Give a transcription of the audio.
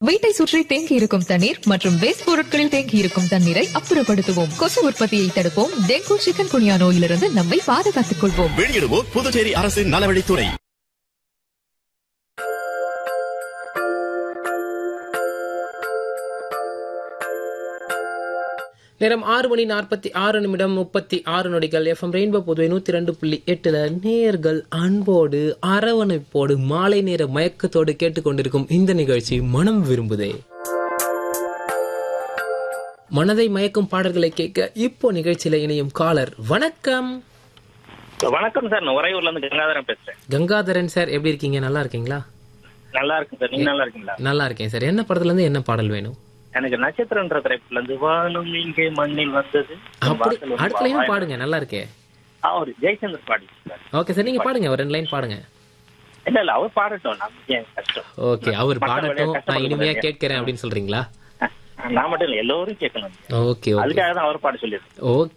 வீட்டை சுற்றி தேங்கி இருக்கும் தண்ணீர் மற்றும் வேஸ்ட் பொருட்களில் தேங்கி இருக்கும் தண்ணீரை அப்புறப்படுத்துவோம் கொசு உற்பத்தியை தடுப்போம் டெங்கு சிக்கன் குனியா நோயிலிருந்து நம்மை பாதுகாத்துக் கொள்வோம் வெளியிடுவோர் புதுச்சேரி அரசின் நலவழித்துறை நேரம் ஆறு மணி நாற்பத்தி ஆறு நிமிடம் முப்பத்தி ஆறு நொடிகள் எஃப்எம் ரெயின்போ புதுவை நூத்தி ரெண்டு புள்ளி எட்டுல நேர்கள் அன்போடு அரவணைப்போடு மாலை நேர மயக்கத்தோடு கேட்டுக்கொண்டிருக்கும் இந்த நிகழ்ச்சி மனம் விரும்புதே மனதை மயக்கும் பாடல்களை கேட்க இப்போ நிகழ்ச்சியில இணையும் காலர் வணக்கம் வணக்கம் சார் நான் உறையூர்ல இருந்து கங்காதரன் பேசுறேன் கங்காதரன் சார் எப்படி இருக்கீங்க நல்லா இருக்கீங்களா நல்லா இருக்கு சார் நீங்க நல்லா இருக்கீங்களா நல்லா இருக்கேன் சார் என்ன படத்துல இருந்து என்ன பாடல் வேணும் எனக்கு நட்சத்திரன்ற திரைப்புல இருந்து வானம் இங்கே மண்ணில் வந்தது அப்படி வாசல் வந்து அடுத்த லைன் வாய்- பாடுங்க நல்லா இருக்கே அவர் ஜெயச்சந்தர் பாடி சார் ஓகே சார் நீங்க பாடுங்க ஒரு ரெண்டு லைன் பாடுங்க இல்ல இல்ல அவர் பாடட்டும் நமக்கு ஏன் கஷ்டம் ஓகே அவர் மத்தவங்க பாடட்டும் நான் கஷ்டப்படுறது இனிமையா இல்லையா? கேட்கிறேன் அப்படின்னு சொல்றீங்களா நான் மட்டும் இல்ல எல்லோரும் கேட்கணும் ஓகே ஓகே அதுக்காக தான் அவர் பாட சொல்லியிருக்கேன் ஓகே